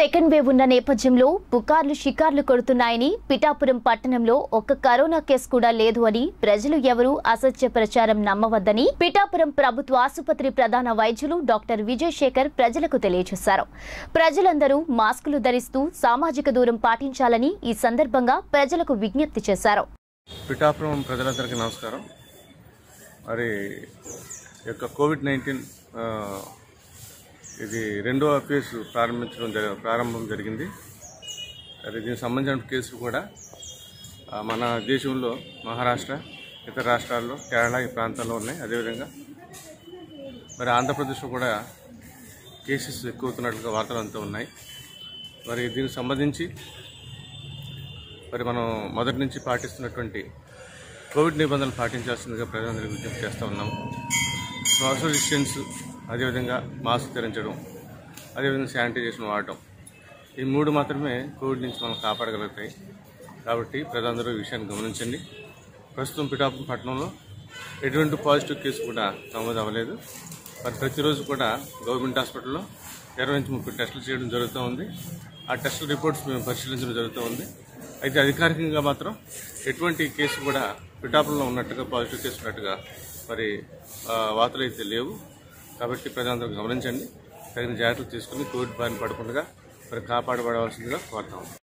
second wave ఉన్న నేపథ్యంలో పుకార్లు షికార్లు కొడుతున్నాయని పిఠాపురం పట్టణంలో ఒక్క కరోనా కేసు కూడా లేదు అని ప్రజలు ఎవరూ అసత్య ప్రచారం నమ్మవద్దని పిఠాపురం ప్రభుత్వ ఆసుపత్రి ప్రధాన వైద్యులు డాక్టర్ విజయ్ శేఖర్ ప్రజలకు తెలియజేశారు ప్రజలందరూ మాస్కులు ధరిస్తూ సామాజిక దూరం పాటించాలని ఈ సందర్భంగా ప్రజలకు విజ్ఞప్తి చేశారు పిఠాపురం ప్రజలందరికీ నమస్కారం మరి ఈ యొక్క కోవిడ్ నైన్టీన్ ఇది రెండవ ఫేజ్ ప్రారంభించడం జరి ప్రారంభం జరిగింది అది దీనికి సంబంధించిన కేసులు కూడా ఆ, మన దేశంలో మహారాష్ట్ర ఇతర రాష్ట్రాల్లో కేరళ ఈ ప్రాంతాల్లో ఉన్నాయి అదేవిధంగా మరి ఆంధ్రప్రదేశ్లో కూడా కేసెస్ ఎక్కువ అవుతున్నట్లుగా వార్తలు అంతా ఉన్నాయి మరి దీనికి సంబంధించి మరి మనం మొదటి నుంచి పాటిస్తున్నటువంటి కోవిడ్ నిబంధనలు పాటించాల్సిందిగా ప్రజలందరికీ విజ్ఞప్తి చేస్తూ ఉన్నాము సోషల్ డిస్టెన్స్ అదేవిధంగా మాస్క్ ధరించడం అదేవిధంగా శానిటైజేషన్ వాడటం ఈ మూడు మాత్రమే కోవిడ్ నుంచి మనం కాపాడగలుగుతాయి కాబట్టి ప్రజలందరూ ఈ విషయాన్ని గమనించండి ప్రస్తుతం పిఠాపురం పట్టణంలో ఎటువంటి పాజిటివ్ కేసు కూడా నమోదు అవ్వలేదు మరి ప్రతిరోజు కూడా గవర్నమెంట్ హాస్పిటల్లో ఇరవై నుంచి ముప్పై టెస్టులు చేయడం జరుగుతూ ఉంది ఆ టెస్టుల రిపోర్ట్స్ మేము పరిశీలించడం జరుగుతూ ఉంది అయితే అధికారికంగా మాత్రం ఎటువంటి కేసు కూడా పిఠాపురంలో ఉన్నట్టుగా పాజిటివ్ కేసు ఉన్నట్టుగా మరి ఆ, వార్తలు అయితే లేవు కాబట్టి ప్రజలందరూ గమనించండి తగిన జాగ్రత్తలు తీసుకుని కోవిడ్ బారిన పడకుండా మరి కాపాడబడవలసిందిగా కోరుతాము